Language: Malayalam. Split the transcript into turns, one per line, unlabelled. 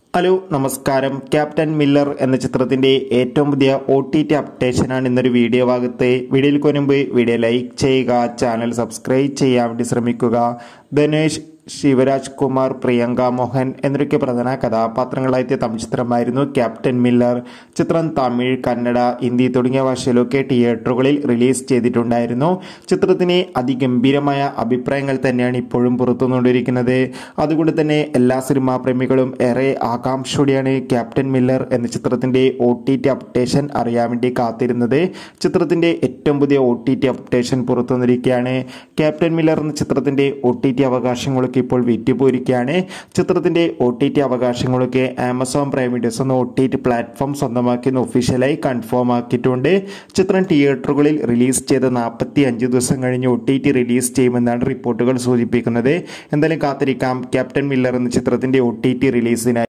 ഹലോ നമസ്കാരം ക്യാപ്റ്റൻ മില്ലർ എന്ന ചിത്രത്തിന്റെ ഏറ്റവും പുതിയ ഒ ടി ടി അപ്ഡേഷനാണ് ഇന്നൊരു വീഡിയോ ഭാഗത്ത് വീഡിയോയിൽ മുൻപ് വീഡിയോ ലൈക്ക് ചെയ്യുക ചാനൽ സബ്സ്ക്രൈബ് ചെയ്യാൻ വേണ്ടി ശ്രമിക്കുക ധനേഷ് ശിവരാജ് കുമാർ പ്രിയങ്ക മോഹൻ എന്നൊക്കെ പ്രധാന കഥാപാത്രങ്ങളായെത്തിയ തമിഴ് ചിത്രമായിരുന്നു ക്യാപ്റ്റൻ മില്ലർ ചിത്രം തമിഴ് കന്നഡ ഹിന്ദി തുടങ്ങിയ ഭാഷയിലൊക്കെ തിയേറ്ററുകളിൽ റിലീസ് ചെയ്തിട്ടുണ്ടായിരുന്നു ചിത്രത്തിന് അതിഗംഭീരമായ അഭിപ്രായങ്ങൾ തന്നെയാണ് ഇപ്പോഴും പുറത്തുകൊണ്ടിരിക്കുന്നത് അതുകൊണ്ട് തന്നെ എല്ലാ സിനിമാ പ്രേമികളും ഏറെ ആകാംക്ഷയോടെയാണ് ക്യാപ്റ്റൻ മില്ലർ എന്ന ചിത്രത്തിന്റെ ഒ ടി ടി അപ്ഡേഷൻ അറിയാൻ വേണ്ടി കാത്തിരുന്നത് ചിത്രത്തിന്റെ ഏറ്റവും പുതിയ ഒ ടി ടി അപ്ഡേഷൻ പുറത്തു വന്നിരിക്കുകയാണ് ക്യാപ്റ്റൻ മില്ലർ എന്ന ചിത്രത്തിന്റെ ഒ ടി ടി അവകാശങ്ങളൊക്കെ ഇപ്പോൾ വിറ്റുപോയിരിക്കുകയാണ് ചിത്രത്തിന്റെ ഒ ടി ടി അവകാശങ്ങളൊക്കെ ആമസോൺ പ്രൈം വീഡിയോസ് എന്ന ഒ ടി ടി പ്ലാറ്റ്ഫോം സ്വന്തമാക്കി ഒഫീഷ്യലായി കൺഫേം ആക്കിയിട്ടുണ്ട് ചിത്രം തിയേറ്ററുകളിൽ റിലീസ് ചെയ്ത നാൽപ്പത്തി അഞ്ച് ദിവസം കഴിഞ്ഞ് ഒ ടി ടി റിലീസ് ചെയ്യുമെന്നാണ് റിപ്പോർട്ടുകൾ സൂചിപ്പിക്കുന്നത് എന്തായാലും കാത്തിരിക്കാം ക്യാപ്റ്റൻ മില്ലർ എന്ന ചിത്രത്തിന്റെ ഒ ടി ടി റിലീസിനായി